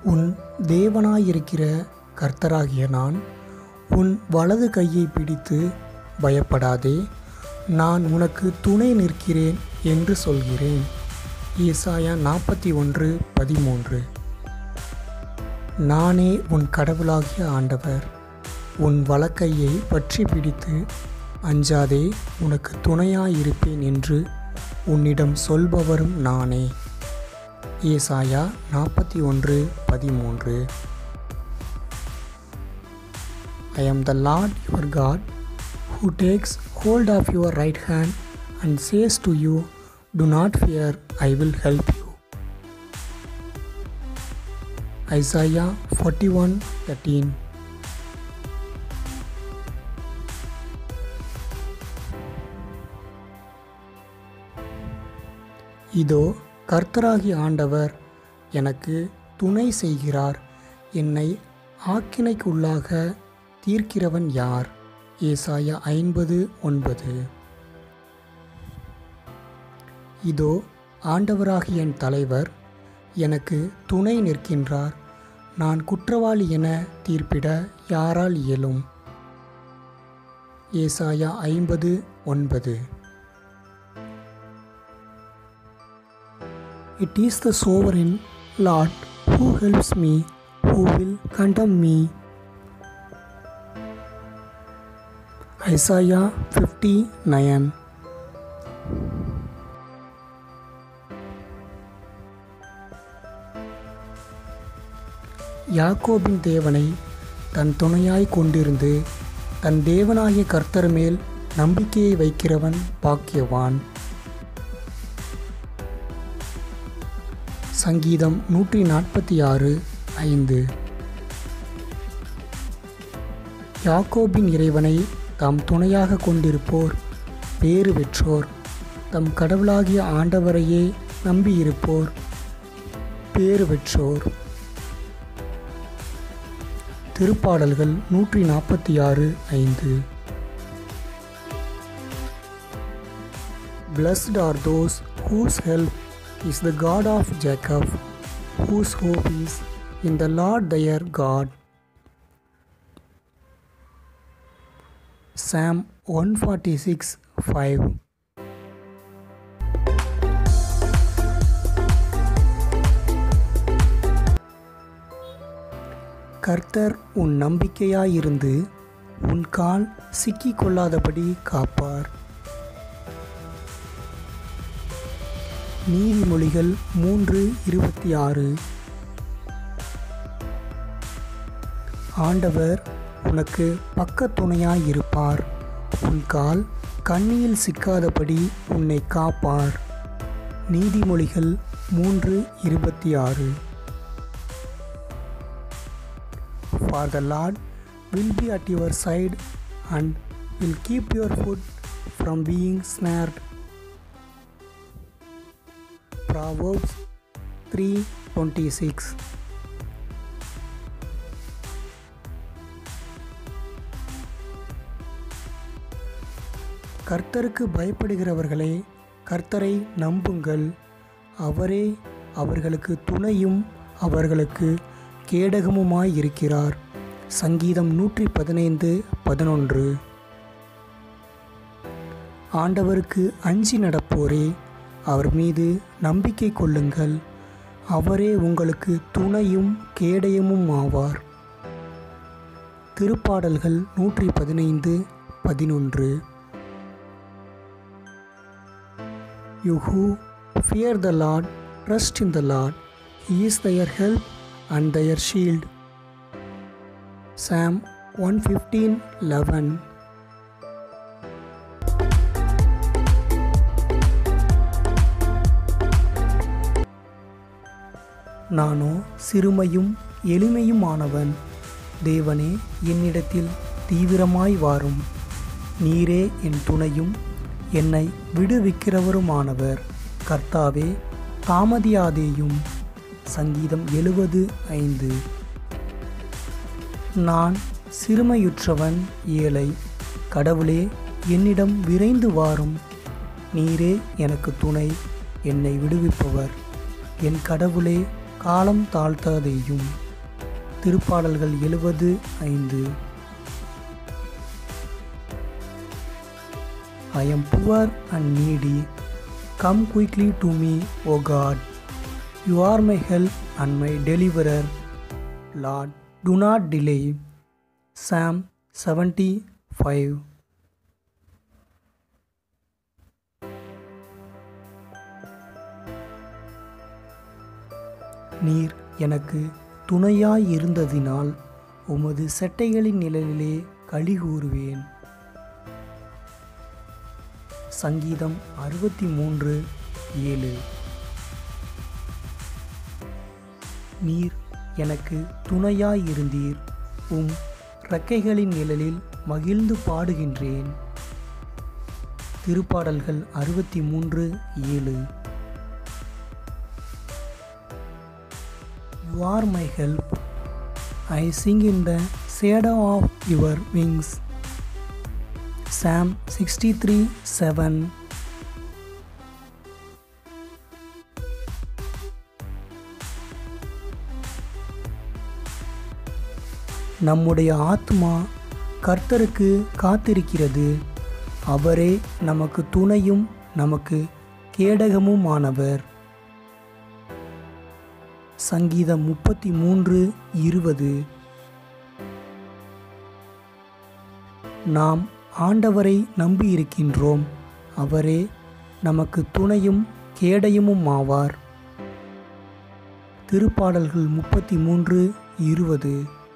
உன் தேவனாயிருக்கிற கர்த்தராகிய நான் உன் வலது கையை பிடித்து பயப்படாதே நான் உனக்கு துணை நிற்கிறேன் என்று சொல்கிறேன் ஏசாயா நாற்பத்தி ஒன்று பதிமூன்று நானே உன் கடவுளாகிய ஆண்டவர் உன் வலக்கையை பற்றி பிடித்து அஞ்சாதே உனக்கு துணையாயிருப்பேன் என்று உன்னிடம் சொல்பவரும் நானே ஏசாயா நாற்பத்தி ஒன்று பதிமூன்று ஐ am the Lord your God who takes hold of your right hand and says to you, Do not fear, I will help you. Isaiah 41 13 இதோ கர்த்தராகிய ஆண்டவர் எனக்கு துணை செய்கிறார் என்னை ஆக்கினைக்குள்ளாக தீர்க்கிறவன் யார் ஏசாயா ஐம்பது ஒன்பது இதோ ஆண்டவராகிய என் தலைவர் எனக்கு துணை நிற்கின்றார் நான் குற்றவாளி என தீர்ப்பிட யாரால் இயலும் ஏசாயா ஐம்பது ஒன்பது It is the sovereign Lord who helps me, who will condemn me. Isaiah 59 யாக்கோபின் தேவனை தன் துணையாய் கொண்டிருந்து தன் தேவனாகிய கர்த்தர் மேல் நம்பிக்கையை வைக்கிறவன் பாக்கியவான் சங்கீதம் நூற்றி நாற்பத்தி ஆறு ஐந்து யாக்கோபின் இறைவனை தாம் துணையாக கொண்டிருப்போர் பேறு பெற்றோர் தம் கடவுளாகிய ஆண்டவரையே நம்பியிருப்போர் பேறு பெற்றோர் திருப்பாடல்கள் நூற்றி நாற்பத்தி ஆறு ஐந்து Blessed are those whose help is the God of Jacob, whose hope is in the Lord their God. Psalm 146 5 கர்த்தர் உன் நம்பிக்கையாயிருந்து உன் கால் சிக்கிக் கொள்ளாதபடி காப்பார் நீதிமொழிகள் மூன்று இருபத்தி ஆறு ஆண்டவர் உனக்கு பக்கத்துணையாயிருப்பார் உன் கால் கண்ணியில் சிக்காதபடி உன்னை காப்பார் நீதிமொழிகள் மூன்று இருபத்தி ஆறு For the Lord will be at your side and will keep your foot from being snared. Proverbs 3:26 கர்த்தருக்கு பயப்படுகிறவர்களே கர்த்தரை நம்புங்கள் அவரே அவர்களுக்கு துணையும் அவர்களுக்கு கேடகமுமாய் இருக்கிறார் சங்கீதம் நூற்றி பதினைந்து பதினொன்று ஆண்டவருக்கு அஞ்சி நடப்போரே அவர் மீது நம்பிக்கை கொள்ளுங்கள் அவரே உங்களுக்கு துணையும் கேடயமும் ஆவார் திருப்பாடல்கள் நூற்றி பதினைந்து பதினொன்று you who fear the Lord trust in the Lord he is their help and their shield Psalm one fifteen eleven நானோ சிறுமையும் எளிமையுமானவன் தேவனே என்னிடத்தில் தீவிரமாய் வாரும் நீரே என் துணையும் என்னை விடுவிக்கிறவருமானவர் கர்த்தாவே தாமதியாதேயும் சங்கீதம் எழுவது ஐந்து நான் சிறுமையுற்றவன் ஏழை கடவுளே என்னிடம் விரைந்து வாரும் நீரே எனக்கு துணை என்னை விடுவிப்பவர் என் கடவுளே காலம் தாழ்த்தாதேயும் திருப்பாடல்கள் எழுபது ஐந்து I am poor and needy. Come quickly to me, O God. You are my help and my deliverer. Lord, do not delay. Psalm 75 நீர் எனக்கு துணையாய் இருந்ததினால் உமது செட்டைகளின் நிழலிலே களி கூறுவேன் சங்கீதம் அறுபத்தி மூன்று ஏழு நீர் எனக்கு துணையாய் இருந்தீர் உம் இறக்கைகளின் நிழலில் மகிழ்ந்து பாடுகின்றேன் திருப்பாடல்கள் அறுபத்தி மூன்று ஏழு you are my help I sing in the shadow of your wings Psalm sixty three seven நம்முடைய ஆத்மா கர்த்தருக்கு காத்திருக்கிறது அவரே நமக்கு துணையும் நமக்கு கேடகமுமானவர் சங்கீதம் முப்பத்தி மூன்று இருபது நாம் ஆண்டவரை நம்பியிருக்கின்றோம் அவரே நமக்கு துணையும் கேடயமும் ஆவார் திருப்பாடல்கள் முப்பத்தி மூன்று இருபது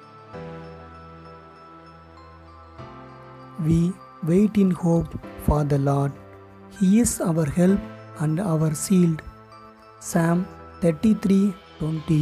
we wait in hope for the Lord he is our help and our shield Psalm thirty three twenty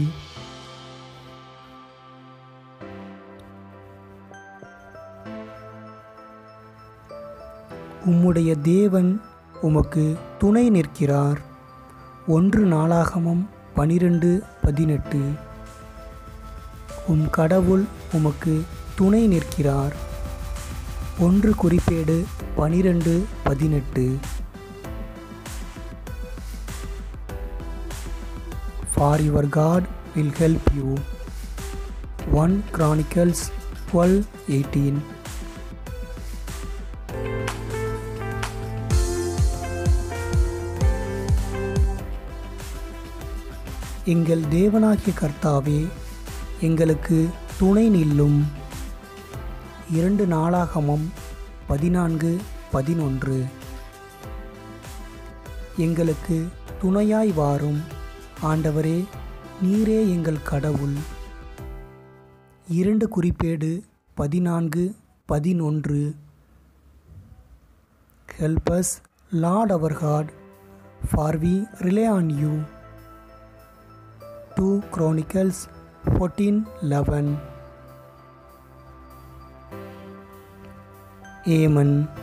உம்முடைய தேவன் உமக்கு துணை நிற்கிறார் ஒன்று நாளாகமம் பனிரெண்டு பதினெட்டு உம் கடவுள் உமக்கு துணை நிற்கிறார் ஒன்று குறிப்பேடு பனிரெண்டு பதினெட்டு for your God will help you one Chronicles twelve eighteen எங்கள் தேவனாகிய கர்த்தாவே எங்களுக்கு துணை நில்லும் இரண்டு நாளாகமம் பதினான்கு பதினொன்று எங்களுக்கு துணையாய் வாரும் ஆண்டவரே நீரே எங்கள் கடவுள் இரண்டு குறிப்பேடு பதினான்கு பதினொன்று help us Lord our God for we rely on you two Chronicles fourteen eleven Yemen